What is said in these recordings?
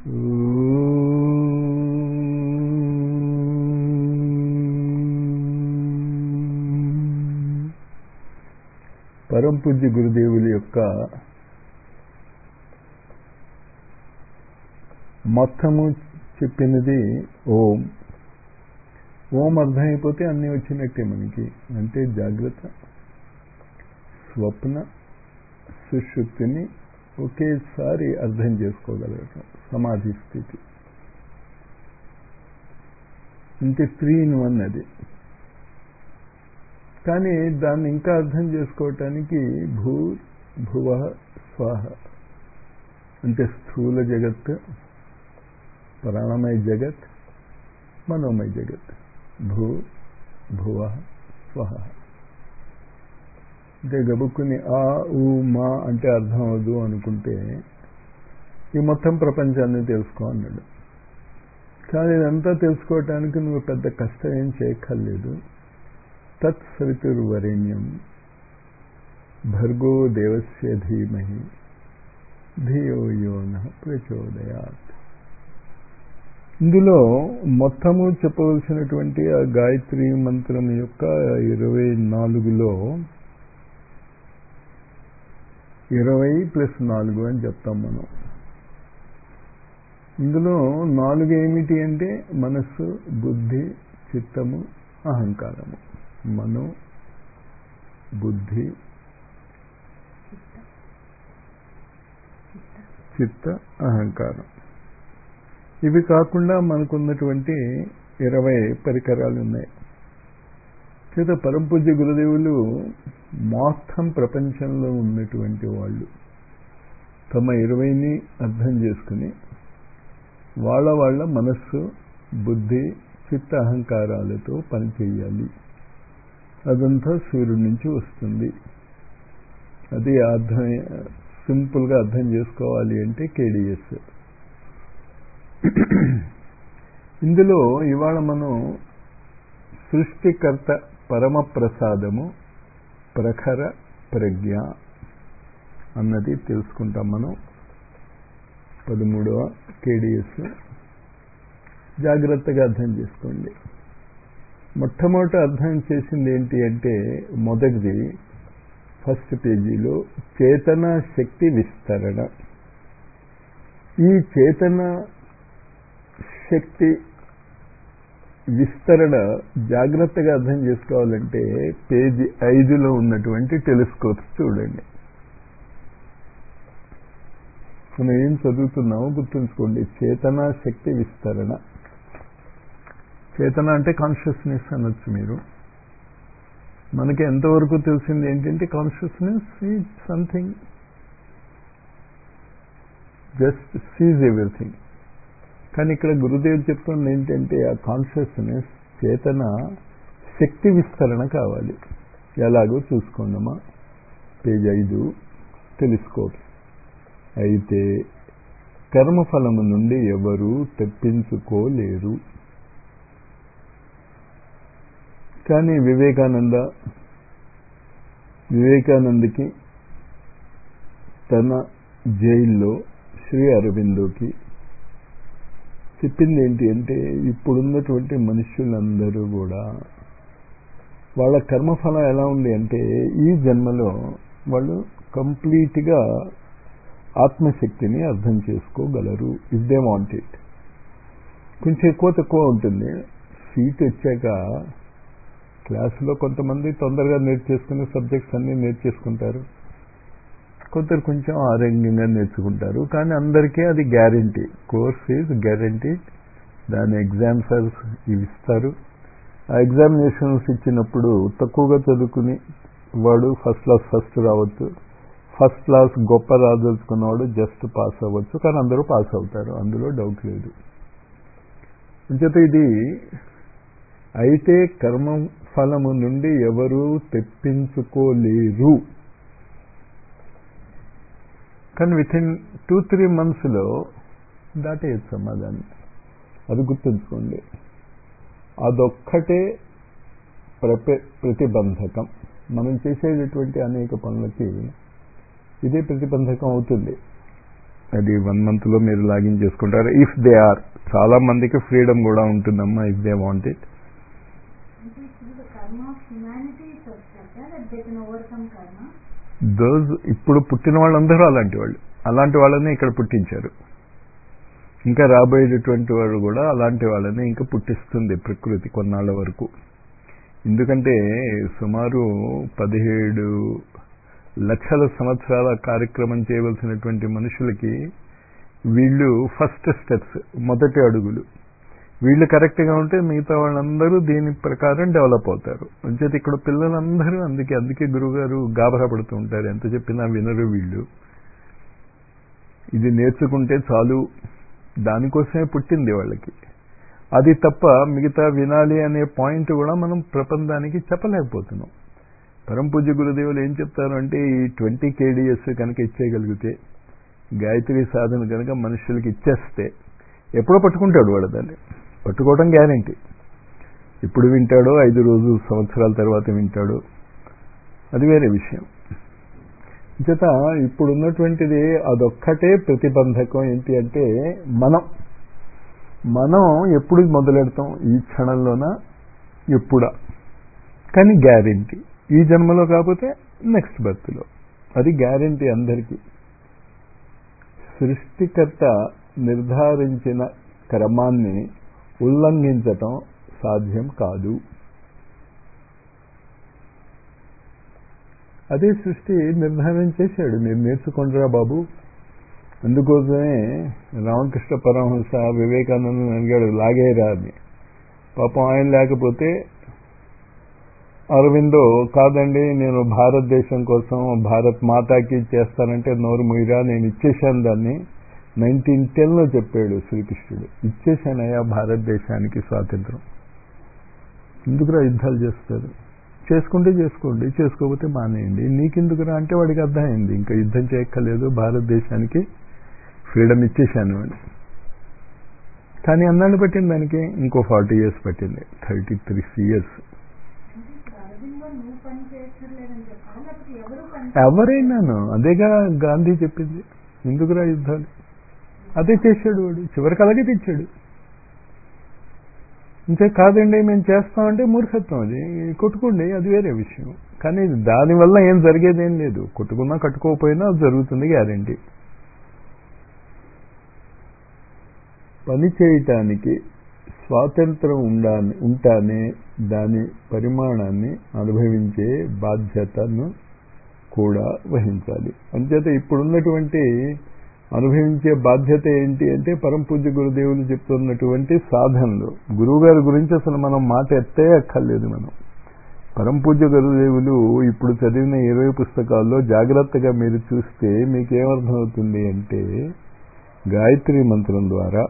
పరం పూజ్య గురుదేవుల యొక్క మొత్తము చెప్పినది ఓం ఓం అర్థమైపోతే అన్నీ వచ్చినట్టే మనకి అంటే జాగ్రత్త స్వప్న సుషుప్తిని ఒకేసారి అర్థం చేసుకోగలగటం సమాధి స్థితి అంటే త్రీ ఇన్ వన్ అది కానీ దాన్ని ఇంకా అర్థం చేసుకోవటానికి భూ భువ స్వాహ అంటే స్థూల జగత్ ప్రాణమయ జగత్ మనోమయ జగత్ భూ భువ స్వహ అంటే గబుక్కుని ఆ ఊ మా అంటే అర్థం అవ్వదు అనుకుంటే ఈ మొత్తం ప్రపంచాన్ని తెలుసుకో అన్నాడు కానీ ఇదంతా తెలుసుకోవటానికి నువ్వు పెద్ద కష్టం ఏం చేయక్కర్లేదు తత్సవితుర్వరేణ్యం భర్గో దేవస్య ధీమహి ధియో యోన ప్రచోదయాత్ ఇందులో మొత్తము చెప్పవలసినటువంటి ఆ గాయత్రి మంత్రం యొక్క ఇరవై నాలుగులో ఇరవై ప్లస్ నాలుగు అని చెప్తాం మనం ఇందులో నాలుగు ఏమిటి అంటే మనస్సు బుద్ధి చిత్తము అహంకారము మనో బుద్ధి చిత్త అహంకారం ఇవి కాకుండా మనకున్నటువంటి ఇరవై పరికరాలు ఉన్నాయి చేత పరంపూజ్య గురుదేవులు మొత్తం ప్రపంచంలో ఉన్నటువంటి వాళ్ళు తమ ఇరవైని అర్థం చేసుకుని వాళ్ళ వాళ్ళ మనస్సు బుద్ధి చిత్త అహంకారాలతో పనిచేయాలి అదంతా సూర్యుడి నుంచి వస్తుంది అది అర్థం సింపుల్గా అర్థం చేసుకోవాలి అంటే కేడిఎస్ ఇందులో ఇవాళ మనం సృష్టికర్త పరమ ప్రసాదము ప్రఖర ప్రజ్ఞ అన్నది తెలుసుకుంటాం మనం పదమూడవ కేడిఎస్ జాగ్రత్తగా అర్థం చేసుకోండి మొట్టమొదట అర్థం చేసింది ఏంటి అంటే మొదటిది ఫస్ట్ పేజీలో చేతన శక్తి విస్తరణ ఈ చేతన శక్తి విస్తరణ జాగ్రత్తగా అర్థం చేసుకోవాలంటే పేజీ ఐదులో ఉన్నటువంటి టెలిస్కోప్స్ చూడండి మనం ఏం చదువుతున్నామో గుర్తుంచుకోండి చేతన శక్తి విస్తరణ చేతన అంటే కాన్షియస్నెస్ అనొచ్చు మీరు మనకి ఎంతవరకు తెలిసింది ఏంటంటే consciousness is something just sees everything కానీ ఇక్కడ గురుదేవ్ చెప్తుంది ఏంటంటే ఆ కాన్షియస్నెస్ చేతన శక్తి విస్తరణ కావాలి ఎలాగో చూసుకోండమ్మా పేజ్ ఐదు టెలిస్కోప్స్ అయితే కర్మఫలము నుండి ఎవరు తెప్పించుకోలేరు కానీ వివేకానంద వివేకానందకి తన జైల్లో శ్రీ అరవిందోకి చెప్పింది ఏంటి అంటే ఇప్పుడున్నటువంటి మనుషులందరూ కూడా వాళ్ళ కర్మఫలం ఎలా ఉంది అంటే ఈ జన్మలో వాళ్ళు కంప్లీట్గా ఆత్మశక్తిని అర్థం చేసుకోగలరు ఇఫ్ దే వాంట్ ఇట్ కొంచెం ఎక్కువ తక్కువ ఉంటుంది సీట్ వచ్చాక క్లాసులో కొంతమంది తొందరగా నేర్చేసుకునే సబ్జెక్ట్స్ అన్నీ నేర్చేసుకుంటారు కొందరు కొంచెం ఆరోగ్యంగా నేర్చుకుంటారు కానీ అందరికీ అది గ్యారంటీ కోర్స్ ఈజ్ గ్యారంటీడ్ దాని ఎగ్జామ్స్ ఇవి ఇస్తారు ఆ ఎగ్జామినేషన్స్ ఇచ్చినప్పుడు తక్కువగా చదువుకుని వాడు ఫస్ట్ క్లాస్ ఫస్ట్ రావచ్చు ఫస్ట్ క్లాస్ గొప్ప రాదలుచుకున్నవాడు జస్ట్ పాస్ అవ్వచ్చు కానీ అందరూ పాస్ అవుతారు అందులో డౌట్ లేదు అంచేత ఇది అయితే కర్మ ఫలము నుండి ఎవరు తెప్పించుకోలేరు కానీ విత్ ఇన్ టూ త్రీ మంత్స్లో దాటేయచ్చు సమాధానం అది గుర్తుంచుకోండి అదొక్కటే ప్రప ప్రతిబంధకం మనం చేసేటటువంటి అనేక పనులకి ఇదే ప్రతిబంధకం అవుతుంది అది వన్ మంత్లో మీరు లాగిన్ చేసుకుంటారు ఇఫ్ దే ఆర్ చాలా మందికి ఫ్రీడమ్ కూడా ఉంటుందమ్మా ఇఫ్ దే వాంట్ ఇట్ అంటే ఇప్పుడు the karma of humanity is such that they can overcome karma. Those ఇప్పుడు పుట్టిన వాళ్ళందరూ అలాంటి వాళ్ళు అలాంటి వాళ్ళని ఇక్కడ పుట్టించారు ఇంకా రాబోయేటటువంటి వారు కూడా అలాంటి వాళ్ళని ఇంకా పుట్టిస్తుంది ప్రకృతి కొన్నాళ్ళ వరకు ఎందుకంటే సుమారు పదిహేడు లక్షల సంవత్సరాల కార్యక్రమం చేయవలసినటువంటి మనుషులకి వీళ్ళు ఫస్ట్ స్టెప్స్ మొదటి అడుగులు వీళ్ళు కరెక్ట్గా ఉంటే మిగతా వాళ్ళందరూ దీని ప్రకారం డెవలప్ అవుతారు అంచేత ఇక్కడ పిల్లలందరూ అందుకే అందుకే గురుగారు గాబరా పడుతూ ఉంటారు ఎంత చెప్పినా వినరు వీళ్ళు ఇది నేర్చుకుంటే చాలు దానికోసమే పుట్టింది వాళ్ళకి అది తప్ప మిగతా వినాలి అనే పాయింట్ కూడా మనం ప్రపంచానికి చెప్పలేకపోతున్నాం పరం పూజ్య గురుదేవులు ఏం చెప్తారు అంటే ఈ ట్వంటీ కేడిఎస్ కనుక ఇచ్చేయగలిగితే గాయత్రి సాధన కనుక మనుషులకి ఇచ్చేస్తే ఎప్పుడో పట్టుకుంటాడు వాడు దాన్ని పట్టుకోవడం గ్యారంటీ ఇప్పుడు వింటాడో ఐదు రోజు సంవత్సరాల తర్వాత వింటాడు అది వేరే విషయం చేత ఇప్పుడున్నటువంటిది అదొక్కటే ప్రతిబంధకం ఏంటి అంటే మనం మనం ఎప్పుడు మొదలెడతాం ఈ క్షణంలోన ఎప్పుడా కానీ గ్యారంటీ ఈ జన్మలో కాకపోతే నెక్స్ట్ బర్త్లో అది గ్యారంటీ అందరికీ సృష్టికర్త నిర్ధారించిన క్రమాన్ని ఉల్లంఘించటం సాధ్యం కాదు అదే సృష్టి నిర్ధారణ చేశాడు మీరు నేర్చుకుంటారా బాబు అందుకోసమే రామకృష్ణ పరమహంస వివేకానంద అడిగాడు లాగేరా అని పాపం ఆయన లేకపోతే అరవిందో కాదండి నేను భారతదేశం కోసం భారత్ మాతాకి చేస్తానంటే నోరు ముయిరా నేను ఇచ్చేశాను దాన్ని నైన్టీన్ టెన్లో చెప్పాడు శ్రీకృష్ణుడు ఇచ్చేశానయ్యా భారతదేశానికి స్వాతంత్రం ఎందుకురా యుద్ధాలు చేస్తారు చేసుకుంటే చేసుకోండి చేసుకోకపోతే మానేయండి నీకెందుకురా అంటే వాడికి అర్థమైంది ఇంకా యుద్ధం చేయక్కర్లేదు భారతదేశానికి ఫ్రీడమ్ ఇచ్చేశాను అని కానీ అన్నాళ్ళు పట్టింది దానికి ఇంకో ఫార్టీ ఇయర్స్ పట్టింది థర్టీ త్రీ ఇయర్స్ అంటే ఇప్పుడు అరవిందో నువ్వు పని చేయక్కర్లేదని చెప్పాలి లేకపోతే ఎవరు పని ఎవరైనాను అదేగా గాంధీ చెప్పింది ఎందుకురా యుద్ధాలు అదే చేశాడు వాడు చివరికి అలాగే తెచ్చాడు ఇంతే కాదండి మేము చేస్తామంటే మూర్ఖత్వం అది కొట్టుకోండి అది వేరే విషయం కానీ దానివల్ల ఏం జరిగేదేం లేదు కొట్టుకున్నా కట్టుకోకపోయినా అది జరుగుతుంది గ్యారంటీ పని చేయటానికి స్వాతంత్రం ఉండాలి ఉంటానే దాని పరిమాణాన్ని అనుభవించే బాధ్యతను కూడా వహించాలి అంచేత ఇప్పుడున్నటువంటి అనుభవించే బాధ్యత ఏంటి అంటే పరమ పూజ్య గురుదేవులు చెప్తున్నటువంటి సాధనలు గురువుగారి గురించి అసలు మనం మాట ఎత్తే అక్కర్లేదు మనం పరమ పూజ్య గురుదేవులు ఇప్పుడు చదివిన ఇరవై పుస్తకాల్లో జాగ్రత్తగా మీరు చూస్తే మీకేమర్థమవుతుంది అంటే గాయత్రి మంత్రం ద్వారా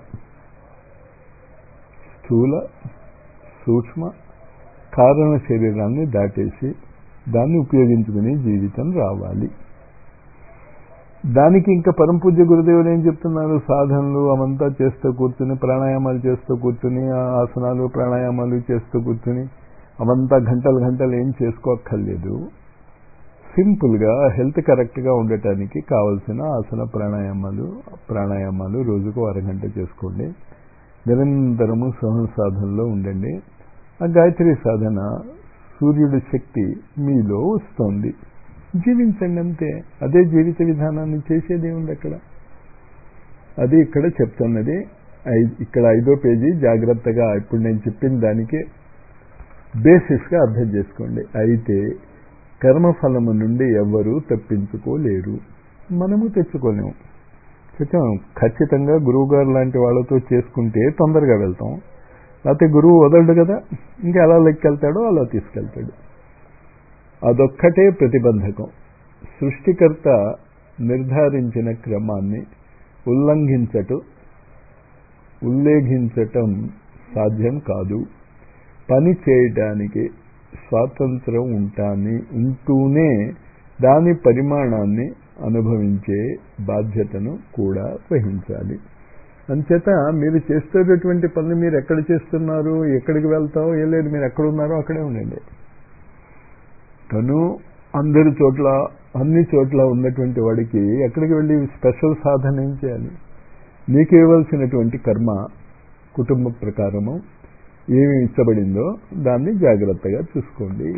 స్థూల సూక్ష్మ కారణ శరీరాన్ని దాటేసి దాన్ని ఉపయోగించుకునే జీవితం రావాలి దానికి ఇంకా పరంపూజ్య గురుదేవులు ఏం చెప్తున్నారు సాధనలు అవంతా చేస్తూ కూర్చుని ప్రాణాయామాలు చేస్తూ కూర్చుని ఆసనాలు ప్రాణాయామాలు చేస్తూ కూర్చుని అవంతా గంటలు గంటలు ఏం చేసుకోక్కర్లేదు సింపుల్గా హెల్త్ కరెక్ట్గా ఉండటానికి కావలసిన ఆసన ప్రాణాయామాలు ప్రాణాయామాలు రోజుకు అరగంట చేసుకోండి నిరంతరము సహన సాధనలో ఉండండి ఆ గాయత్రి సాధన సూర్యుడి శక్తి మీలో వస్తోంది జీవించండి అంతే అదే జీవిత విధానాన్ని చేసేది ఉంది అక్కడ అది ఇక్కడ చెప్తున్నది ఇక్కడ ఐదో పేజీ జాగ్రత్తగా ఇప్పుడు నేను చెప్పిన దానికి బేసిస్గా అర్థం చేసుకోండి అయితే కర్మఫలము నుండి ఎవ్వరూ తప్పించుకోలేరు మనము తెచ్చుకోలేము చెప్పాం ఖచ్చితంగా గురువు గారు లాంటి వాళ్ళతో చేసుకుంటే తొందరగా వెళ్తాం లేకపోతే గురువు వదలడు కదా ఇంకా ఎలా లెక్కెళ్తాడో అలా తీసుకెళ్తాడు అదొక్కటే ప్రతిబంధకం సృష్టికర్త నిర్ధారించిన క్రమాన్ని ఉల్లంఘించటం ఉల్లేఖించటం సాధ్యం కాదు పని చేయటానికి స్వాతంత్రం ఉంటాని ఉంటూనే దాని పరిమాణాన్ని అనుభవించే బాధ్యతను కూడా వహించాలి అంచేత మీరు చేసేటటువంటి పనులు మీరు ఎక్కడ చేస్తున్నారు ఎక్కడికి వెళ్తారో ఏ లేదు మీరు ఎక్కడ ఉన్నారో అక్కడే ఉండండి తను అందరి చోట్ల అన్ని చోట్ల ఉన్నటువంటి వాడికి ఎక్కడికి వెళ్ళి స్పెషల్ సాధన ఏం చేయాలి నీకు ఇవ్వాల్సినటువంటి కర్మ కుటుంబ ప్రకారము ఏమి ఇచ్చబడిందో దాన్ని జాగ్రత్తగా చూసుకోండి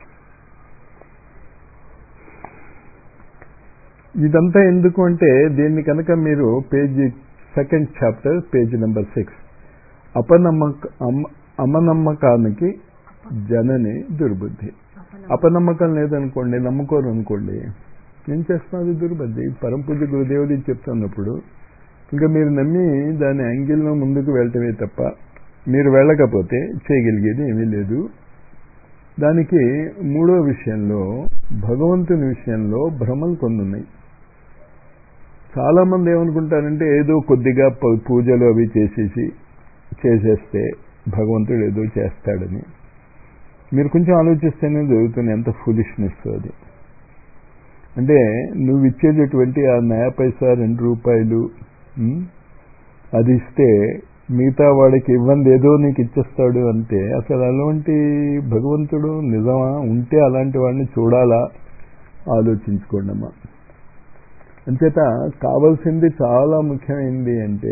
ఇదంతా ఎందుకు అంటే దీన్ని కనుక మీరు page second chapter page number six అపనమ్మక అమ- అమనమ్మకానికి జనని దుర్బుద్ధి అపనమ్మకం లేదనుకోండి నమ్ముకోరు అనుకోండి ఏం చేస్తున్నది దుర్బుద్ధి పరంపూజ గురుదేవుడి చెప్తున్నప్పుడు ఇంకా మీరు నమ్మి దాని యాంగిల్లో ముందుకు వెళ్ళటమే తప్ప మీరు వెళ్ళకపోతే చేయగలిగేది ఏమీ లేదు దానికి మూడో విషయంలో భగవంతుని విషయంలో భ్రమలు కొన్ని ఉన్నాయి చాలా మంది ఏమనుకుంటారంటే ఏదో కొద్దిగా ప- పూజలు అవి చేసేసి చేసేస్తే భగవంతుడు ఏదో చేస్తాడని మీరు కొంచెం ఆలోచిస్తేనే జరుగుతుంది ఎంత ఫులిష్నెస్ అది అంటే నువ్వు ఇచ్చేటటువంటి ఆ నయా పైసా రెండు రూపాయలు ఉమ్, అది ఇస్తే మిగతా వాడికి ఇవ్వండి ఏదో నీకు ఇచ్చేస్తాడు అంటే అసలు అలాంటి భగవంతుడు నిజమా ఉంటే అలాంటి వాడిని చూడాలా ఆలోచించుకోండి అమ్మా అంచేత కావాల్సింది చాలా ముఖ్యమైనది అంటే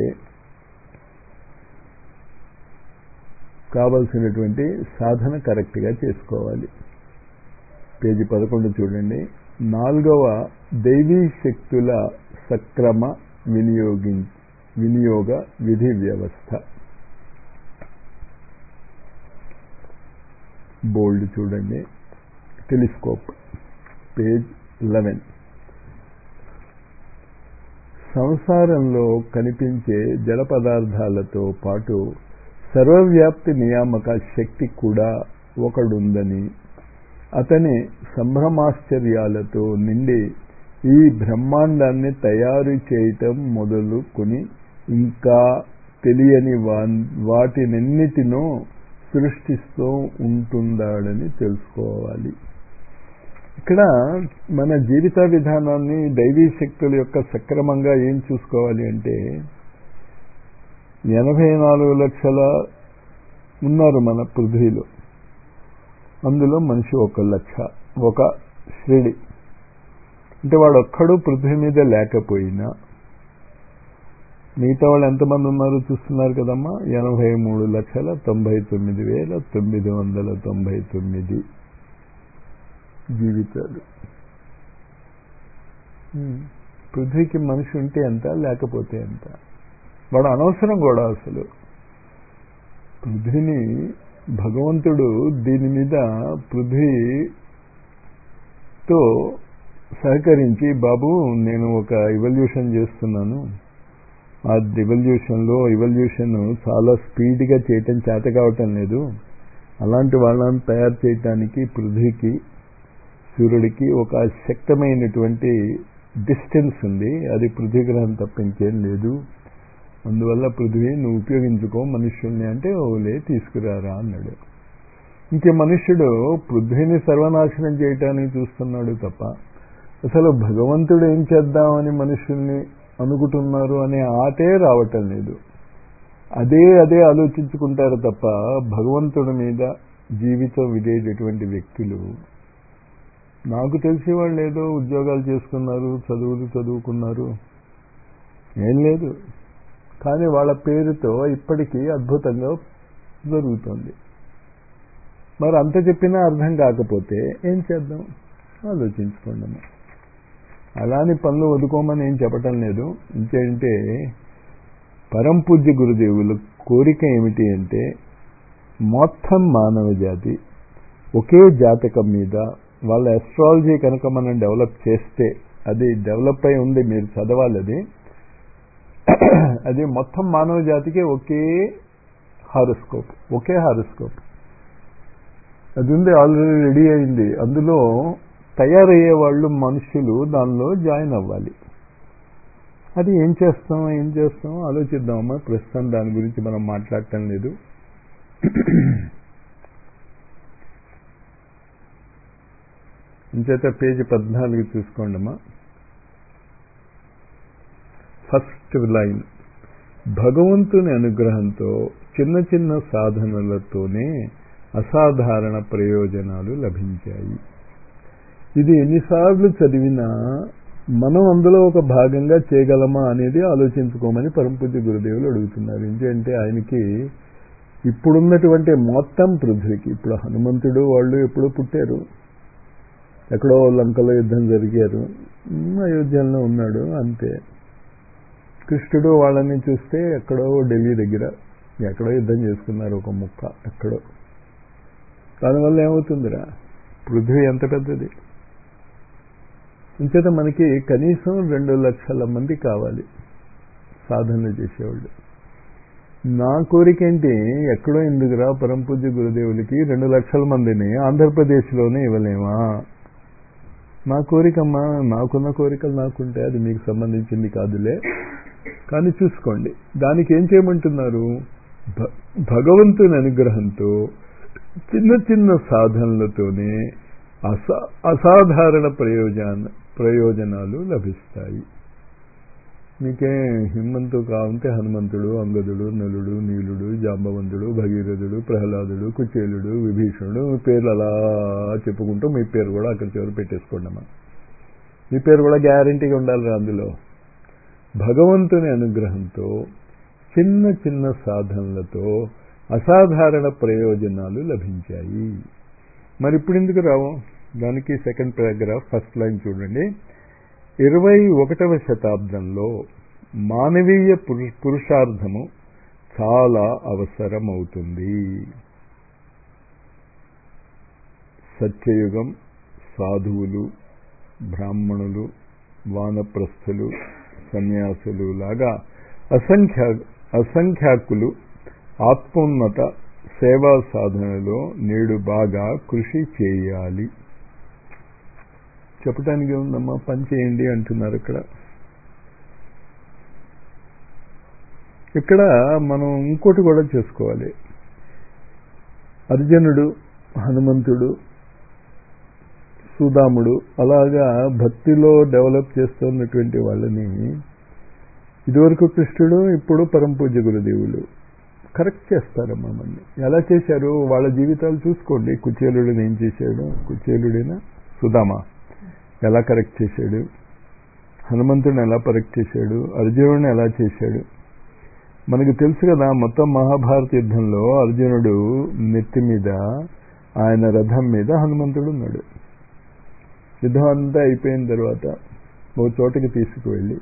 కావలసినటువంటి సాధన కరెక్ట్గా చేసుకోవాలి పేజీ పదకొండు చూడండి నాలుగవ దైవీ శక్తుల సక్రమ వినియోగి వినియోగ విధి వ్యవస్థ బోల్డ్ చూడండి టెలిస్కోప్ పేజ్ లెవెన్ సంసారంలో కనిపించే జడ పదార్థాలతో పాటు సర్వవ్యాప్తి నియామక శక్తి కూడా ఒకడుందని అతని సంభ్రమాశ్చర్యాలతో నిండి ఈ బ్రహ్మాండాన్ని తయారు చేయటం మొదలుకొని ఇంకా తెలియని వా వాటినన్నిటినో సృష్టిస్తూ ఉంటుందాడని తెలుసుకోవాలి ఇక్కడ మన జీవిత విధానాన్ని దైవీ శక్తుల యొక్క సక్రమంగా ఏం చూసుకోవాలి అంటే ఎనభై నాలుగు లక్షల ఉన్నారు మన పృథ్వీలో అందులో మనిషి ఒక లక్ష ఒక శ్రేణి అంటే వాడు ఒక్కడు పృథ్వీ మీద లేకపోయినా మిగతా వాళ్ళు ఎంతమంది ఉన్నారో చూస్తున్నారు కదమ్మా ఎనభై మూడు లక్షల తొంభై తొమ్మిది వేల తొమ్మిది వందల తొంభై తొమ్మిది జీవితాలు హ్మ్. పృథ్వీకి మనిషి ఉంటే ఎంత లేకపోతే ఎంత వాడు అనవసరం కూడా అసలు పృథ్వీని భగవంతుడు దీని మీద పృథ్వీతో సహకరించి బాబు నేను ఒక ఇవల్యూషన్ చేస్తున్నాను ఆ రివల్యూషన్లో ఇవల్యూషన్ చాలా స్పీడ్గా చేయటం చేత కావటం లేదు అలాంటి వాళ్ళని తయారు చేయటానికి పృథ్వీకి సూర్యుడికి ఒక శక్తమైనటువంటి డిస్టెన్స్ ఉంది అది పృథ్వీ గ్రహం తప్ప ఇంకేం లేదు అందువల్ల పృథ్వీ నువ్వు ఉపయోగించుకో మనుష్యుల్ని అంటే ఓలే తీసుకురారా అన్నాడు ఇంకే మనుష్యుడు పృథ్వీని సర్వనాశనం చేయటానికి చూస్తున్నాడు తప్ప అసలు భగవంతుడు ఏం చేద్దామని మనుషుల్ని అనుకుంటున్నారు అనే ఆటే రావటం లేదు అదే అదే ఆలోచించుకుంటారు తప్ప భగవంతుడి మీద జీవితం విడేటటువంటి వ్యక్తులు నాకు తెలిసి వాళ్ళు ఏదో ఉద్యోగాలు చేసుకున్నారు చదువులు చదువుకున్నారు ఏం లేదు కానీ వాళ్ళ పేరుతో ఇప్పటికీ అద్భుతంగా జరుగుతుంది మరి అంత చెప్పినా అర్థం కాకపోతే ఏం చేద్దాం ఆలోచించుకోండి అమ్మా. అలాని పనులు వదుకోమని ఏం చెప్పటం లేదు ఇంకేంటే పరంపూజ్య గురుదేవుల కోరిక ఏమిటి అంటే మొత్తం మానవ జాతి ఒకే జాతకం మీద వాళ్ళ ఎస్ట్రాలజీ కనుక మనం డెవలప్ చేస్తే అది డెవలప్ అయి ఉంది మీరు చదవాలి అది అది మొత్తం మానవ జాతికి ఒకే హారోస్కోప్ ఒకే హారోస్కోప్ అది ఉంది ఆల్రెడీ రెడీ అయింది అందులో తయారయ్యే వాళ్ళు మనుషులు దానిలో జాయిన్ అవ్వాలి అది ఏం చేస్తాం ఏం చేస్తాం ఆలోచిద్దామమ్మా ప్రస్తుతం దాని గురించి మనం మాట్లాడటం లేదు ఇంచేత పేజీ పద్నాలుగు చూసుకోండి అమ్మా ఫస్ట్ లైన్ భగవంతుని అనుగ్రహంతో చిన్న చిన్న సాధనలతోనే అసాధారణ ప్రయోజనాలు లభించాయి ఇది ఎన్నిసార్లు చదివినా మనం అందులో ఒక భాగంగా చేయగలమా అనేది ఆలోచించుకోమని పరంపూజ్య గురుదేవులు అడుగుతున్నారు ఎందుకంటే ఆయనకి ఇప్పుడున్నటువంటి మొత్తం పృథ్వీకి ఇప్పుడు హనుమంతుడు వాళ్ళు ఎప్పుడో పుట్టారు ఎక్కడో లంకలో యుద్ధం జరిగారు ఉమ్, అయోధ్యలో ఉన్నాడు అంతే కృష్ణుడు వాళ్ళని చూస్తే ఎక్కడో ఢిల్లీ దగ్గర ఎక్కడో యుద్ధం చేసుకున్నారు ఒక ముక్క ఎక్కడో దానివల్ల ఏమవుతుందిరా పృథ్వీ ఎంత పెద్దది ఇంచేత మనకి కనీసం రెండు లక్షల మంది కావాలి సాధనలు చేసేవాళ్ళు నా కోరిక ఏంటి ఎక్కడో ఎందుకురా పరంపూజ్య గురుదేవులకి రెండు లక్షల మందిని ఆంధ్రప్రదేశ్లోనే ఇవ్వలేమా నా కోరికమ్మా నాకున్న కోరికలు నాకుంటే అది మీకు సంబంధించింది కాదులే కానీ చూసుకోండి దానికి ఏం చేయమంటున్నారు భ- భగవంతుని అనుగ్రహంతో చిన్న చిన్న సాధనలతోనే అసా అసాధారణ ప్రయోజన ప్రయోజనాలు లభిస్తాయి మీకే హిమ్మంతు కావంటే హనుమంతుడు అంగదుడు నలుడు నీలుడు జాంబవంతుడు భగీరథుడు ప్రహ్లాదుడు కుచేలుడు విభీషణుడు మీ పేర్లు అలా చెప్పుకుంటూ మీ పేరు కూడా అక్కడ చివరి పెట్టేసుకోండి అమ్మా మీ పేరు కూడా గ్యారంటీగా ఉండాలి అందులో భగవంతుని అనుగ్రహంతో చిన్న చిన్న సాధనలతో అసాధారణ ప్రయోజనాలు లభించాయి మరి ఇప్పుడు ఎందుకు రావు దానికి సెకండ్ పారాగ్రాఫ్ ఫస్ట్ లైన్ చూడండి ఇరవై ఒకటవ శతాబ్దంలో మానవీయ పురు- పురుషార్థము చాలా అవసరమవుతుంది సత్యయుగం సాధువులు బ్రాహ్మణులు వానప్రస్థులు సన్యాసులు లాగా అసంఖ్యా అసంఖ్యాకులు ఆత్మోన్నత సేవా సాధనలో నేడు బాగా కృషి చేయాలి చెప్పటానికి ఏముందమ్మా పని చేయండి అంటున్నారు ఇక్కడ ఇక్కడ మనం ఇంకోటి కూడా చేసుకోవాలి అర్జునుడు హనుమంతుడు సుదాముడు అలాగా భక్తిలో డెవలప్ చేస్తున్నటువంటి వాళ్ళని ఇదివరకు కృష్ణుడు ఇప్పుడు పరంపూజ్య గురుదేవులు కరెక్ట్ చేస్తారమ్మా మమ్మల్ని ఎలా చేశారు వాళ్ళ జీవితాలు చూసుకోండి కుచేలుడిని ఏం చేశాడు కుచేలుడిన సుధామ ఎలా కరెక్ట్ చేశాడు హనుమంతుడిని ఎలా కరెక్ట్ చేశాడు అర్జునుడిని ఎలా చేశాడు మనకు తెలుసు కదా మొత్తం మహాభారత యుద్ధంలో అర్జునుడు నెత్తి మీద ఆయన రథం మీద హనుమంతుడు ఉన్నాడు యుద్ధం అంతా అయిపోయిన తర్వాత ఓ చోటకి తీసుకువెళ్ళి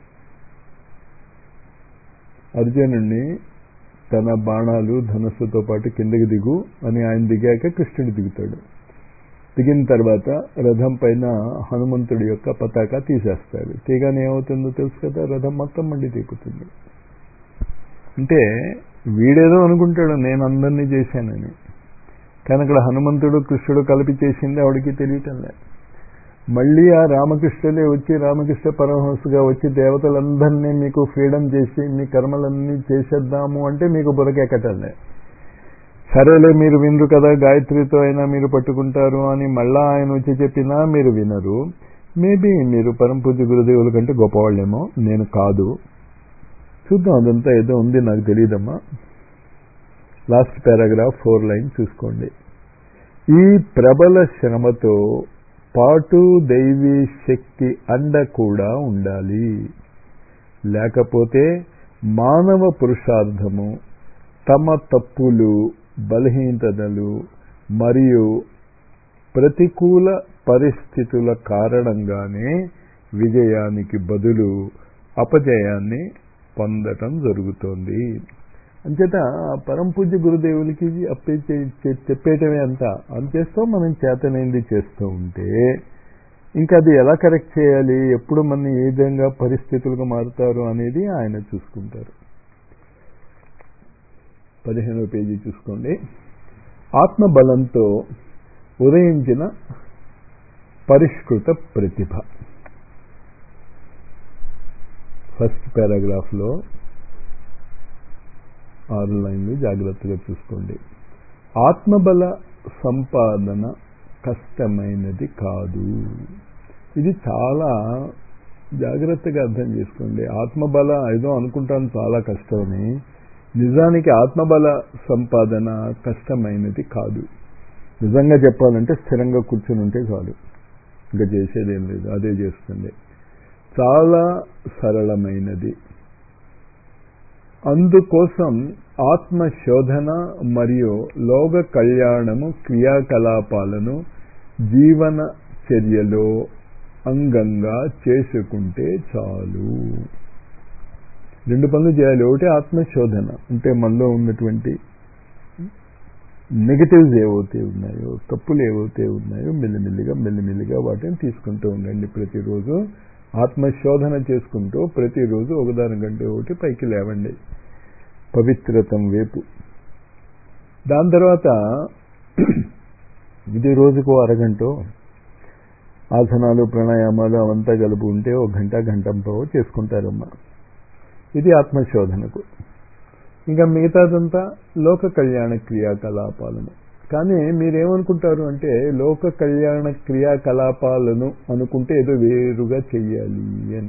అర్జునుడిని తన బాణాలు ధనస్సుతో పాటు కిందకి దిగు అని ఆయన దిగాక కృష్ణుడు దిగుతాడు దిగిన తర్వాత రథం పైన హనుమంతుడి యొక్క పతాక తీసేస్తాడు తీగానే ఏమవుతుందో తెలుసు కదా రథం మొత్తం మండి తీపుతుంది అంటే వీడేదో అనుకుంటాడు నేను అందరినీ చేశానని కానీ అక్కడ హనుమంతుడు కృష్ణుడు కలిపి చేసింది ఆవిడికి తెలియటం లేదు మళ్ళీ ఆ రామకృష్ణులే వచ్చి రామకృష్ణ పరమహంసగా వచ్చి దేవతలందరినీ మీకు ఫ్రీడమ్ చేసి మీ కర్మలన్నీ చేసేద్దాము అంటే మీకు బురకెక్కటంలే సరేలే మీరు వినరు కదా గాయత్రితో అయినా మీరు పట్టుకుంటారు అని మళ్ళా ఆయన వచ్చి చెప్పినా మీరు వినరు మేబీ మీరు పరమ పూజ్య గురుదేవుల కంటే గొప్పవాళ్ళేమో నేను కాదు చూద్దాం అదంతా ఏదో ఉంది నాకు తెలియదమ్మా లాస్ట్ పారాగ్రాఫ్ ఫోర్ లైన్ చూసుకోండి ఈ ప్రబల శ్రమతో పాటు దైవీ శక్తి అండ కూడా ఉండాలి లేకపోతే మానవ పురుషార్థము తమ తప్పులు బలహీనతలు మరియు ప్రతికూల పరిస్థితుల కారణంగానే విజయానికి బదులు అపజయాన్ని పొందటం జరుగుతోంది అంచేత పరంపూజ్య గురుదేవులకి అప్పే చెప్పేయటమే అంత అంచేస్తూ మనం చేతనైంది చేస్తూ ఉంటే ఇంకా అది ఎలా కరెక్ట్ చేయాలి ఎప్పుడు మన ఏ విధంగా పరిస్థితులుగా మారుతారు అనేది ఆయన చూసుకుంటారు పదిహేనవ పేజీ చూసుకోండి ఆత్మబలంతో ఉదయించిన పరిష్కృత ప్రతిభ ఫస్ట్ పారాగ్రాఫ్లో ఆరు లైన్లు జాగ్రత్తగా చూసుకోండి ఆత్మబల సంపాదన కష్టమైనది కాదు ఇది చాలా జాగ్రత్తగా అర్థం చేసుకోండి ఆత్మబల ఏదో అనుకుంటాను చాలా కష్టమని నిజానికి ఆత్మబల సంపాదన కష్టమైనది కాదు నిజంగా చెప్పాలంటే స్థిరంగా కూర్చుని ఉంటే చాలు ఇంకా చేసేది ఏం లేదు అదే చేస్తుంది చాలా సరళమైనది అందుకోసం ఆత్మ శోధన మరియు లోక కళ్యాణము క్రియాకలాపాలను జీవన చర్యలో అంగంగా చేసుకుంటే చాలు రెండు పనులు చేయాలి ఒకటి ఆత్మశోధన అంటే మనలో ఉన్నటువంటి నెగటివ్స్ ఏవైతే ఉన్నాయో తప్పులు ఏవైతే ఉన్నాయో మెల్లిమెల్లిగా మెల్లిమెల్లిగా వాటిని తీసుకుంటూ ఉండండి ప్రతిరోజు ఆత్మశోధన చేసుకుంటూ ప్రతిరోజు ఒకదాని కంటే ఒకటి పైకి లేవండి పవిత్రతం వేపు దాని తర్వాత ఇది రోజుకు అరగంట ఆసనాలు ప్రాణాయామాలు అవంతా కలుపు ఉంటే ఒక గంట గంటంపో చేసుకుంటారమ్మా ఇది ఆత్మశోధనకు ఇంకా మిగతాదంతా లోక కళ్యాణ క్రియాకలాపాలను కానీ మీరేమనుకుంటారు అంటే లోక కళ్యాణ క్రియాకలాపాలను అనుకుంటే ఏదో వేరుగా చెయ్యాలి అని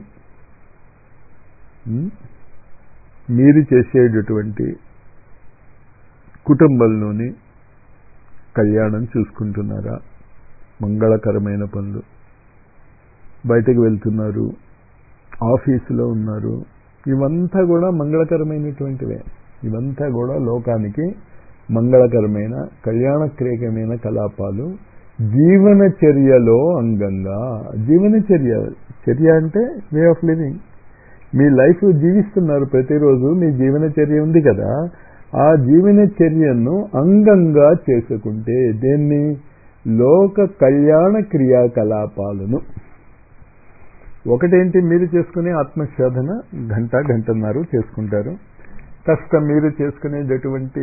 మీరు చేసేటటువంటి కుటుంబంలోని కళ్యాణం చూసుకుంటున్నారా మంగళకరమైన పనులు బయటకు వెళ్తున్నారు ఆఫీసులో ఉన్నారు ఇవంతా కూడా మంగళకరమైనటువంటివే ఇవంతా కూడా లోకానికి మంగళకరమైన కళ్యాణక్రియకమైన కలాపాలు జీవన చర్యలో అంగంగా జీవన చర్య చర్య అంటే వే ఆఫ్ లివింగ్ మీ లైఫ్ జీవిస్తున్నారు ప్రతిరోజు మీ జీవన చర్య ఉంది కదా ఆ జీవన చర్యను అంగంగా చేసుకుంటే దేన్ని లోక కళ్యాణ క్రియాకలాపాలను ఒకటేంటి మీరు చేసుకునే ఆత్మశోధన గంట గంటన్నర చేసుకుంటారు కాస్త మీరు చేసుకునేటటువంటి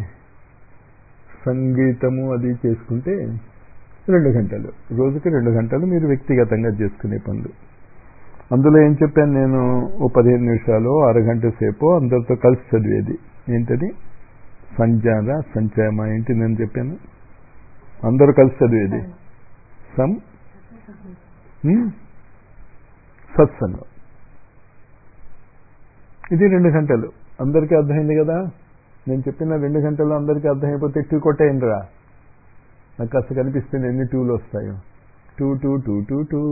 సంగీతము అది చేసుకుంటే రెండు గంటలు రోజుకి రెండు గంటలు మీరు వ్యక్తిగతంగా చేసుకునే పనులు అందులో ఏం చెప్పాను నేను ఓ పదిహేను నిమిషాలు అరగంట సేపు అందరితో కలిసి చదివేది ఏంటది సంచార సంచయమ ఏంటి నేను చెప్పాను అందరూ కలిసి చదివేది సం సత్సంగం ఇది రెండు గంటలు అందరికీ అర్థమైంది కదా నేను చెప్పిన రెండు గంటలు అందరికీ అర్థమైపోతే టూ కొట్టేయండి రా నాకు కాస్త కనిపిస్తుంది ఎన్ని టూలు వస్తాయో two two two two two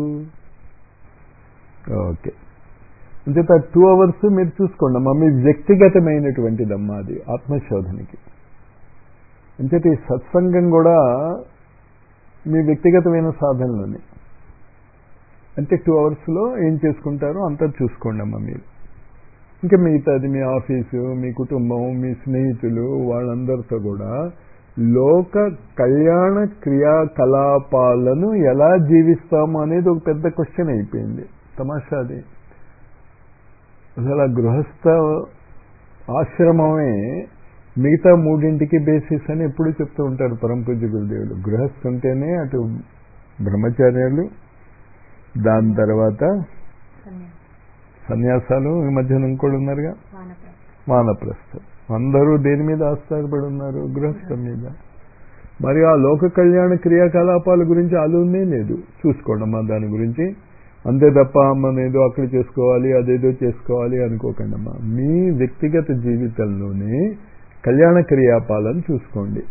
okay అంచేత టూ అవర్స్ మీరు చూసుకోండి అమ్మా మీ వ్యక్తిగతమైనటువంటిదమ్మా అది ఆత్మశోధనకి అంచేత ఈ సత్సంగం కూడా మీ వ్యక్తిగతమైన సాధనలోనే అంటే టూ అవర్స్లో ఏం చేసుకుంటారో అంతా చూసుకోండి అమ్మా మీరు ఇంకా మిగతాది మీ ఆఫీసు మీ కుటుంబం మీ స్నేహితులు వాళ్ళందరితో కూడా లోక కళ్యాణ క్రియాకలాపాలను ఎలా జీవిస్తాము అనేది ఒక పెద్ద క్వశ్చన్ అయిపోయింది తమాషాది అసలు ఆ గృహస్థ ఆశ్రమమే మిగతా మూడింటికి బేసిస్ అని ఎప్పుడు చెప్తూ ఉంటారు పరమ పూజ్య గురుదేవులు గృహస్థ ఉంటేనే అటు బ్రహ్మచార్యాలు దాని తర్వాత సన్యాసాలు ఈ మధ్యన ఇంకోటి ఉన్నారుగా వానప్రస్థం అందరూ దేని మీద ఆధారపడి ఉన్నారు గృహస్థం మీద మరి ఆ లోక కళ్యాణ క్రియాకలాపాల గురించి ఆలోచనే లేదు చూసుకోండి అమ్మా దాని గురించి అంతే తప్ప మనం ఏదో అక్కడ చేసుకోవాలి అదేదో చేసుకోవాలి అనుకోకండి అమ్మా మీ వ్యక్తిగత జీవితంలోనే కళ్యాణ క్రియాపాలను చూసుకోండి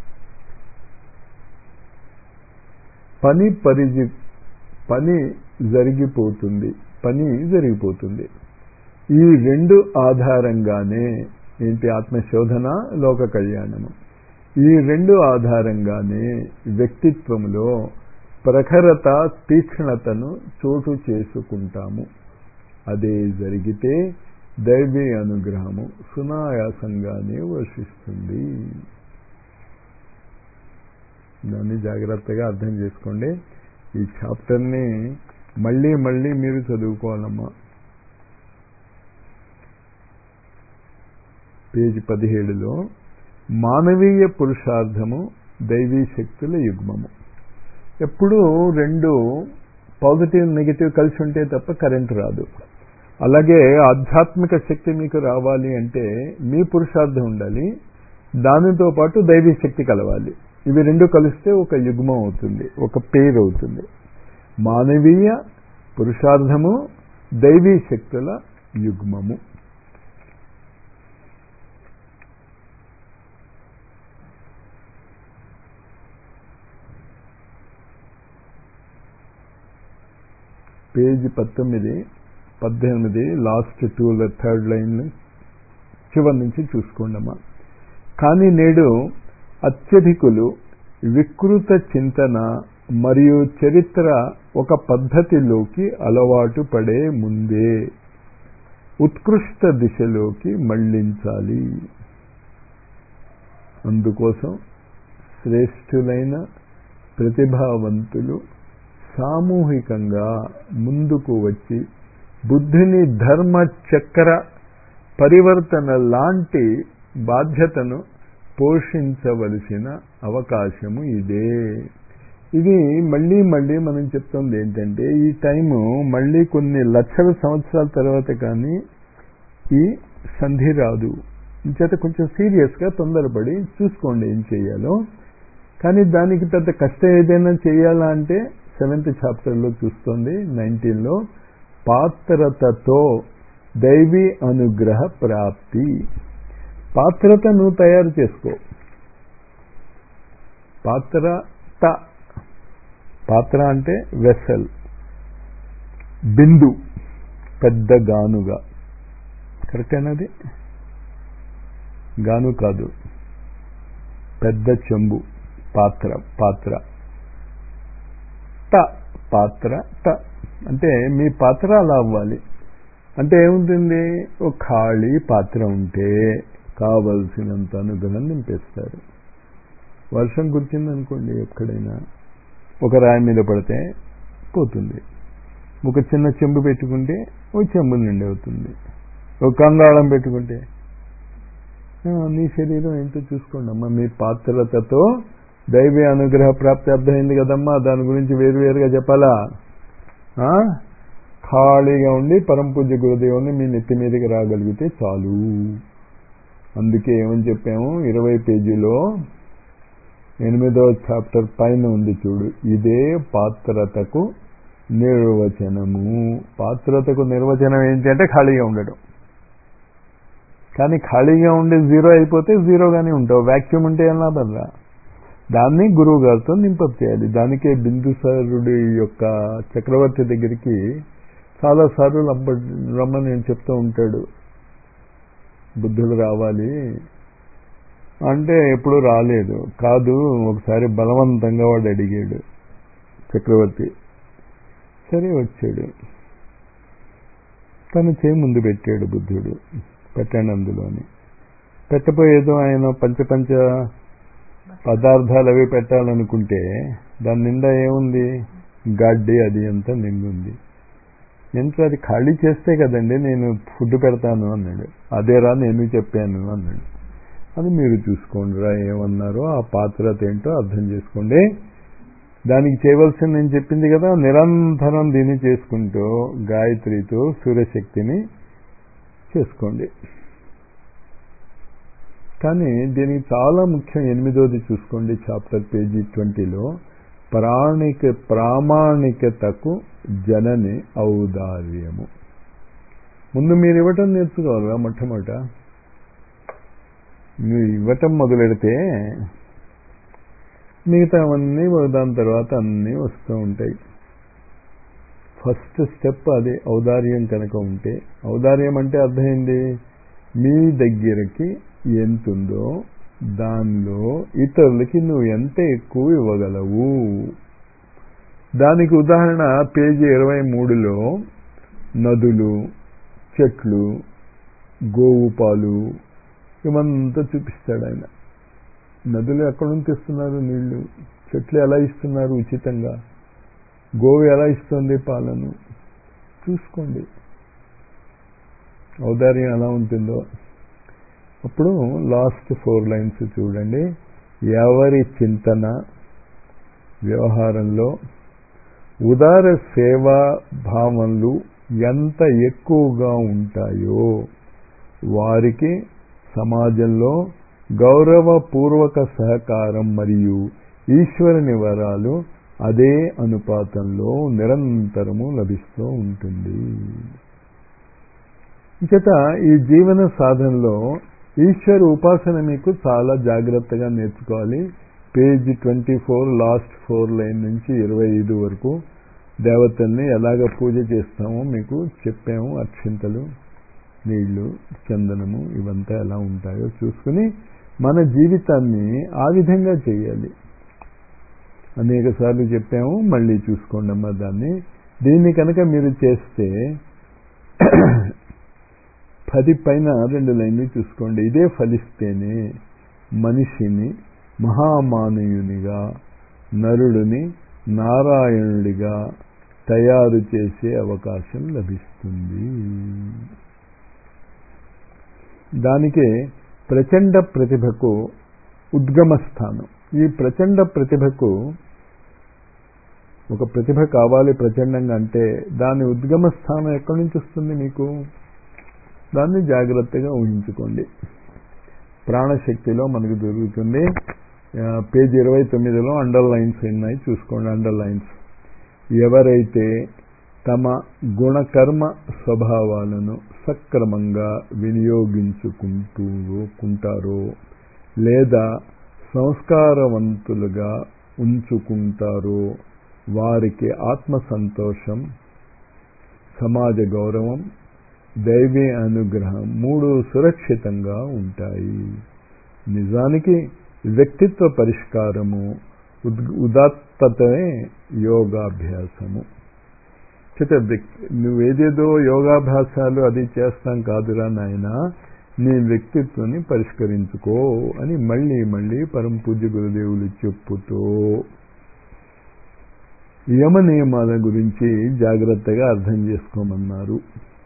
పని పరిజి పని జరిగిపోతుంది పని జరిగిపోతుంది ఈ రెండు ఆధారంగానే ఏంటి ఆత్మశోధన లోక కళ్యాణము ఈ రెండు ఆధారంగానే వ్యక్తిత్వంలో ప్రఖరత తీక్ష్ణతను చోటు చేసుకుంటాము అదే జరిగితే దైవీ అనుగ్రహము సునాయాసంగానే వర్షిస్తుంది దాన్ని జాగ్రత్తగా అర్థం చేసుకోండి ఈ చాప్టర్ని మళ్ళీ మళ్ళీ మీరు చదువుకోవాలమ్మా పేజీ పదిహేడులో మానవీయ పురుషార్థము దైవీ శక్తుల యుగ్మము ఎప్పుడూ రెండు పాజిటివ్ నెగిటివ్ కలిసి ఉంటే తప్ప కరెంట్ రాదు అలాగే ఆధ్యాత్మిక శక్తి మీకు రావాలి అంటే మీ పురుషార్థం ఉండాలి దానితో పాటు దైవీ శక్తి కలవాలి ఇవి రెండు కలిస్తే ఒక యుగ్మం అవుతుంది ఒక పేరు అవుతుంది మానవీయ పురుషార్థము దైవీ శక్తుల యుగ్మము పేజీ పంతొమ్మిది పద్దెనిమిది లాస్ట్ టూ థర్డ్ లైన్ చివరి నుంచి చూసుకోండమ్మా కానీ నేడు అత్యధికులు వికృత చింతన మరియు చరిత్ర ఒక పద్ధతిలోకి అలవాటు పడే ముందే ఉత్కృష్ట దిశలోకి మళ్లించాలి అందుకోసం శ్రేష్ఠులైన ప్రతిభావంతులు సామూహికంగా ముందుకు వచ్చి బుద్ధిని ధర్మ చక్ర పరివర్తన లాంటి బాధ్యతను పోషించవలసిన అవకాశము ఇదే ఇది మళ్ళీ మళ్ళీ మనం చెప్తుంది ఏంటంటే ఈ టైము మళ్ళీ కొన్ని లక్షల సంవత్సరాల తర్వాత కానీ ఈ సంధి రాదు చేత కొంచెం సీరియస్గా తొందరపడి చూసుకోండి ఏం చేయాలో కానీ దానికి పెద్ద కష్టం ఏదైనా చేయాలా అంటే సెవెంత్ చాప్టర్లో చూస్తుంది నైన్టీన్లో పాత్రతతో దైవీ అనుగ్రహ ప్రాప్తి పాత్రత నువ్వు తయారు చేసుకో పాత్రత పాత్ర అంటే వెసల్ బిందు పెద్ద గానుగా కరెక్టేనది గాను కాదు పెద్ద చెంబు పాత్ర పాత్ర త పాత్ర త అంటే మీ పాత్ర అలా అవ్వాలి అంటే ఏముంటుంది ఒక ఖాళీ పాత్ర ఉంటే కావలసినంత అనుగ్రహం నింపేస్తారు వర్షం కురిచిందనుకోండి ఎక్కడైనా ఒక రాయి మీద పడితే పోతుంది ఒక చిన్న చెంబు పెట్టుకుంటే ఒక చెంబు నిండి అవుతుంది ఒక కంగాళం పెట్టుకుంటే నీ శరీరం ఏంటో చూసుకోండి అమ్మా మీ పాత్రతతో దైవీ అనుగ్రహ ప్రాప్తి అర్థమైంది కదమ్మా దాని గురించి వేరువేరుగా చెప్పాలా ఖాళీగా ఉండి పరంపూజ్య గురుదేవుని మీ నెత్తి మీదకి రాగలిగితే చాలు అందుకే ఏమని చెప్పాము ఇరవై పేజీలో ఎనిమిదవ చాప్టర్ పైన ఉంది చూడు ఇదే పాత్రతకు నిర్వచనము పాత్రతకు నిర్వచనం ఏంటి అంటే ఖాళీగా ఉండడం కానీ ఖాళీగా ఉండి జీరో అయిపోతే జీరోగానే ఉంటావు వ్యాక్యూమ్ ఉంటే ఏం లాభంరా దాన్ని గురువు గారితో నింపప్ చేయాలి దానికే బిందుసారుడి యొక్క చక్రవర్తి దగ్గరికి చాలాసార్లు రమ్మ రమ్మని నేను చెప్తూ ఉంటాడు బుద్ధులు రావాలి అంటే ఎప్పుడు రాలేదు కాదు ఒకసారి బలవంతంగా వాడు అడిగాడు చక్రవర్తి సరే వచ్చాడు తను చేయి ముందు పెట్టాడు బుద్ధుడు పెట్టండి అందులోని పెట్టబోయేదో ఆయన పంచ పంచ పదార్థాలు అవి పెట్టాలనుకుంటే దాని నిండా ఏముంది గడ్డి అది అంతా నిండుంది ఎంత అది ఖాళీ చేస్తే కదండి నేను ఫుడ్ పెడతాను అన్నాడు అదేరా నేను చెప్పాను అన్నాడు అది మీరు చూసుకోండి రా ఏమన్నారో ఆ పాత్రత ఏంటో అర్థం చేసుకోండి దానికి చేయవలసిన నేను చెప్పింది కదా నిరంతరం దీన్ని చేసుకుంటూ గాయత్రితో సూర్యశక్తిని చేసుకోండి కానీ దీనికి చాలా ముఖ్యం ఎనిమిదోది చూసుకోండి చాప్టర్ పేజీ ట్వంటీలో ప్రాణిక ప్రామాణికతకు జనని ఔదార్యము ముందు మీరు ఇవ్వటం నేర్చుకోవాలిగా మొట్టమొదట మీరు ఇవ్వటం మొదలెడితే మిగతావన్నీ దాని తర్వాత అన్నీ వస్తూ ఉంటాయి ఫస్ట్ స్టెప్ అది ఔదార్యం కనుక ఉంటే ఔదార్యం అంటే అర్థమైంది మీ దగ్గరకి ఎంతుందో దానిలో ఇతరులకి నువ్వు ఎంత ఎక్కువ ఇవ్వగలవు దానికి ఉదాహరణ పేజీ ఇరవై మూడులో నదులు చెట్లు గోవు పాలు ఇవంతా చూపిస్తాడు ఆయన నదులు ఎక్కడ నుంచి ఇస్తున్నారు నీళ్లు చెట్లు ఎలా ఇస్తున్నారు ఉచితంగా గోవు ఎలా ఇస్తుంది పాలను చూసుకోండి ఔదార్యం ఎలా ఉంటుందో అప్పుడు లాస్ట్ ఫోర్ లైన్స్ చూడండి ఎవరి చింతన వ్యవహారంలో ఉదార సేవా భావనలు ఎంత ఎక్కువగా ఉంటాయో వారికి సమాజంలో గౌరవపూర్వక సహకారం మరియు ఈశ్వరుని వరాలు అదే అనుపాతంలో నిరంతరము లభిస్తూ ఉంటుంది చేత ఈ జీవన సాధనలో ఈశ్వర ఉపాసన మీకు చాలా జాగ్రత్తగా నేర్చుకోవాలి page twenty four last four line నుంచి ఇరవై ఐదు వరకు దేవతల్ని ఎలాగ పూజ చేస్తామో మీకు చెప్పాము అక్షింతలు నీళ్లు చందనము ఇవంతా ఎలా ఉంటాయో చూసుకుని మన జీవితాన్ని ఆ విధంగా చేయాలి అనేక సార్లు చెప్పాము మళ్ళీ చూసుకోండి అమ్మా దాన్ని దీన్ని కనుక మీరు చేస్తే పది పైన రెండు లైన్లు చూసుకోండి ఇదే ఫలిస్తేనే మనిషిని మహామానయునిగా నరుడిని నారాయణుడిగా తయారు చేసే అవకాశం లభిస్తుంది దానికే ప్రచండ ప్రతిభకు ఉద్గమ స్థానం ఈ ప్రచండ ప్రతిభకు ఒక ప్రతిభ కావాలి ప్రచండంగా అంటే దాని ఉద్గమ స్థానం ఎక్కడి నుంచి వస్తుంది మీకు దాన్ని జాగ్రత్తగా ఊహించుకోండి ప్రాణశక్తిలో మనకు దొరుకుతుంది పేజ్ ఇరవై తొమ్మిదిలో అండర్ లైన్స్ ఉన్నాయి చూసుకోండి అండర్ లైన్స్ ఎవరైతే తమ గుణకర్మ స్వభావాలను సక్రమంగా వినియోగించుకుంటూ కుంటారో లేదా సంస్కారవంతులుగా ఉంచుకుంటారో వారికి ఆత్మ సంతోషం సమాజ గౌరవం దైవీ అనుగ్రహం మూడు సురక్షితంగా ఉంటాయి నిజానికి వ్యక్తిత్వ పరిష్కారము ఉదాత్తతనే యోగాభ్యాసము చేత నువ్వేదేదో యోగాభ్యాసాలు అది చేస్తాం కాదురా నాయన నీ వ్యక్తిత్వాన్ని పరిష్కరించుకో అని మళ్ళీ మళ్ళీ పరమ పూజ్య గురుదేవులు చెప్పుతూ యమ నియమాల గురించి జాగ్రత్తగా అర్థం చేసుకోమన్నారు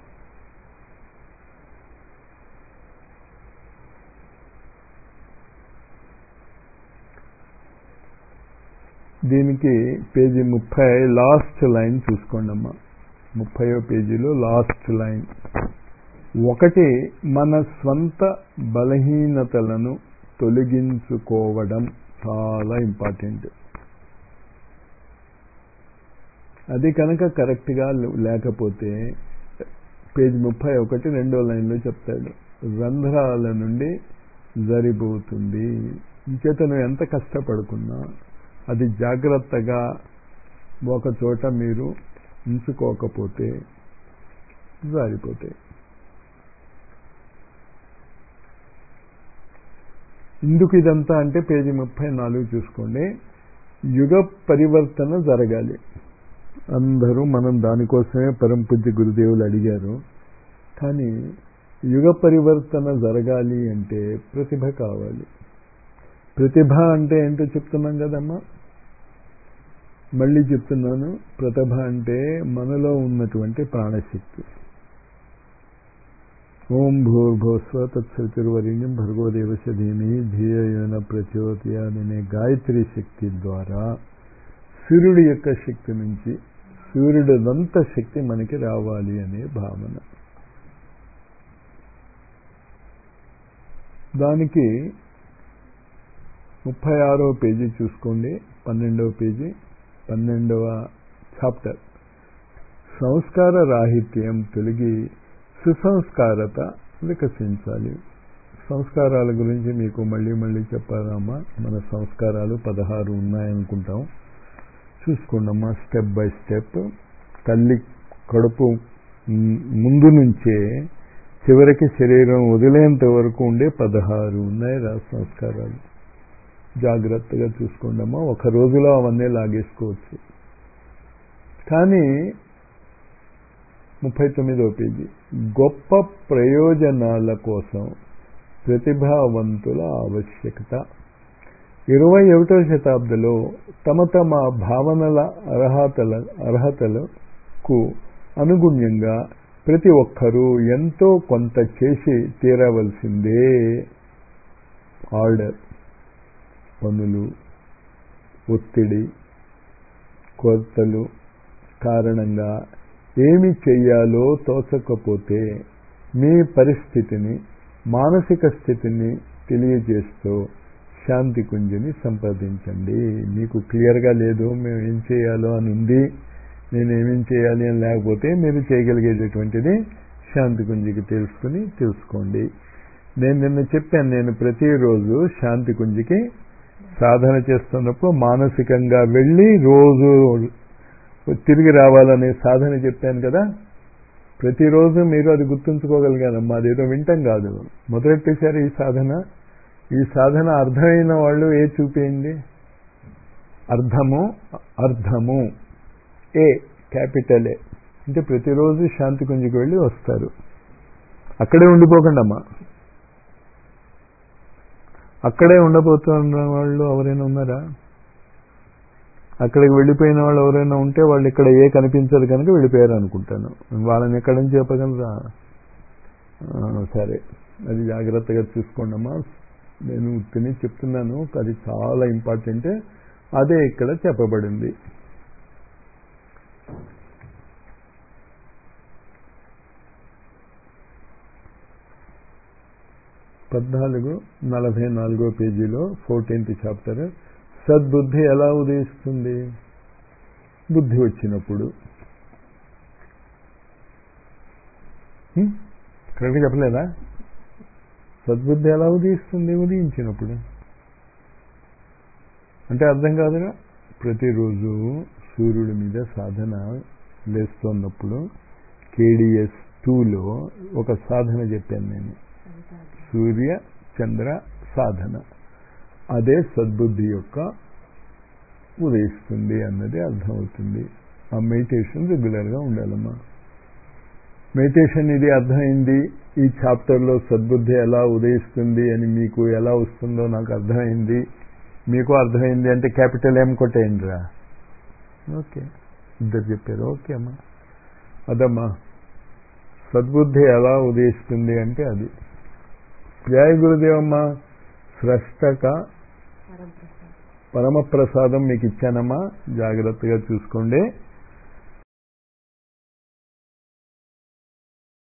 దీనికి పేజీ ముప్పై లాస్ట్ లైన్ చూసుకోండి అమ్మా ముప్పయో పేజీలో లాస్ట్ లైన్ ఒకటి మన స్వంత బలహీనతలను తొలగించుకోవడం చాలా ఇంపార్టెంట్ అది కనుక కరెక్ట్గా లేకపోతే పేజ్ ముప్పై ఒకటి రెండో లైన్లో చెప్తాడు రంధ్రాల నుండి జరిపోతుంది ఇంచేత నువ్వు ఎంత కష్టపడుకున్నా అది జాగ్రత్తగా ఒక చోట మీరు ఉంచుకోకపోతే జారిపోతాయి ఎందుకు ఇదంతా అంటే పేజీ ముప్పై నాలుగు చూసుకోండి యుగ పరివర్తన జరగాలి అందరూ మనం దానికోసమే పరంపూజ్య గురుదేవులు అడిగారు కానీ యుగ పరివర్తన జరగాలి అంటే ప్రతిభ కావాలి ప్రతిభ అంటే ఏంటో చెప్తున్నాం కదమ్మా మళ్ళీ చెప్తున్నాను ప్రతిభ అంటే మనలో ఉన్నటువంటి ప్రాణశక్తి ఓం భూర్భోస్వ తత్సవితుర్వరిణ్యం భర్గోదేవశ ధీమి ధీయన ప్రచోదయాదనే గాయత్రి శక్తి ద్వారా సూర్యుడి యొక్క శక్తి నుంచి సూర్యుడిదంత శక్తి మనకి రావాలి అనే భావన దానికి ముప్పై ఆరో పేజీ చూసుకోండి పన్నెండవ పేజీ పన్నెండవ చాప్టర్ సంస్కార రాహిత్యం తొలగి సుసంస్కారత వికసించాలి సంస్కారాల గురించి మీకు మళ్ళీ మళ్ళీ చెప్పాలమ్మా మన సంస్కారాలు పదహారు ఉన్నాయనుకుంటాం చూసుకోండమ్మా స్టెప్ బై స్టెప్ తల్లి కడుపు ముందు నుంచే చివరికి శరీరం వదిలేంత వరకు ఉండే పదహారు ఉన్నాయి రా సంస్కారాలు జాగ్రత్తగా చూసుకోండమ్మా ఒక రోజులో అవన్నీ లాగేసుకోవచ్చు కానీ ముప్పై తొమ్మిదో పేజీ గొప్ప ప్రయోజనాల కోసం ప్రతిభావంతుల ఆవశ్యకత ఇరవై ఒకటో శతాబ్దిలో తమ తమ భావనల అర్హతల అర్హతలకు అనుగుణ్యంగా ప్రతి ఒక్కరూ ఎంతో కొంత చేసి తీరవలసిందే ఆర్డర్ పనులు ఒత్తిడి కొరతలు కారణంగా ఏమి చెయ్యాలో తోచకపోతే మీ పరిస్థితిని మానసిక స్థితిని తెలియజేస్తూ శాంతి కుంజిని సంప్రదించండి మీకు క్లియర్గా లేదు మేము ఏం చేయాలో అని ఉంది నేను ఏమేం చేయాలి అని లేకపోతే మీరు చేయగలిగేటటువంటిది శాంతి కుంజికి తెలుసుకుని తెలుసుకోండి నేను నిన్న చెప్పాను నేను ప్రతిరోజు శాంతి కుంజికి సాధన చేస్తున్నప్పుడు మానసికంగా వెళ్ళి రోజు తిరిగి రావాలనే సాధన చెప్పాను కదా ప్రతిరోజు మీరు అది గుర్తుంచుకోగలిగారమ్మా అదేదో వింటం కాదు మొదలెట్టేశారు ఈ సాధన ఈ సాధన అర్థమైన వాళ్ళు ఏ చూపేయండి అర్థము అర్థము ఏ క్యాపిటల్ ఏ అంటే ప్రతిరోజు శాంతి కుంజికి వెళ్ళి వస్తారు అక్కడే ఉండిపోకండి అమ్మా అక్కడే ఉండబోతున్న వాళ్ళు ఎవరైనా ఉన్నారా అక్కడికి వెళ్ళిపోయిన వాళ్ళు ఎవరైనా ఉంటే వాళ్ళు ఇక్కడ ఏ కనిపించదు కనుక వెళ్ళిపోయారు అనుకుంటాను వాళ్ళని ఎక్కడి నుంచి చెప్పగలరా సరే అది జాగ్రత్తగా చూసుకోండి అమ్మా నేను తిని చెప్తున్నాను అది చాలా ఇంపార్టెంట్ అదే ఇక్కడ చెప్పబడింది పద్నాలుగు నలభై నాలుగో పేజీలో ఫోర్టీన్త్ చాప్టర్ సద్బుద్ధి ఎలా ఉదయిస్తుంది బుద్ధి వచ్చినప్పుడు కరెక్ట్గా చెప్పలేదా సద్బుద్ధి ఎలా ఉదయిస్తుంది ఉదయించినప్పుడు అంటే అర్థం కాదుగా ప్రతిరోజు సూర్యుడి మీద సాధన లేస్తున్నప్పుడు కేడిఎస్ టూలో ఒక సాధన చెప్పాను నేను సూర్య చంద్ర సాధన అదే సద్బుద్ధి యొక్క ఉదయిస్తుంది అన్నది అర్థమవుతుంది ఆ మెడిటేషన్ రెగ్యులర్గా ఉండాలమ్మా మెడిటేషన్ ఇది అర్థమైంది ఈ చాప్టర్లో సద్బుద్ధి ఎలా ఉదయిస్తుంది అని మీకు ఎలా వస్తుందో నాకు అర్థమైంది మీకు అర్థమైంది అంటే క్యాపిటల్ ఏం కొట్టేయండి రా ఓకే ఇద్దరు చెప్పారు ఓకే అమ్మా అదమ్మా సద్బుద్ధి ఎలా ఉదయిస్తుంది అంటే అది జయ గురుదేవమ్మ స్రష్టక పరమప్రసాదం మీకు ఇచ్చానమ్మా జాగ్రత్తగా చూసుకోండి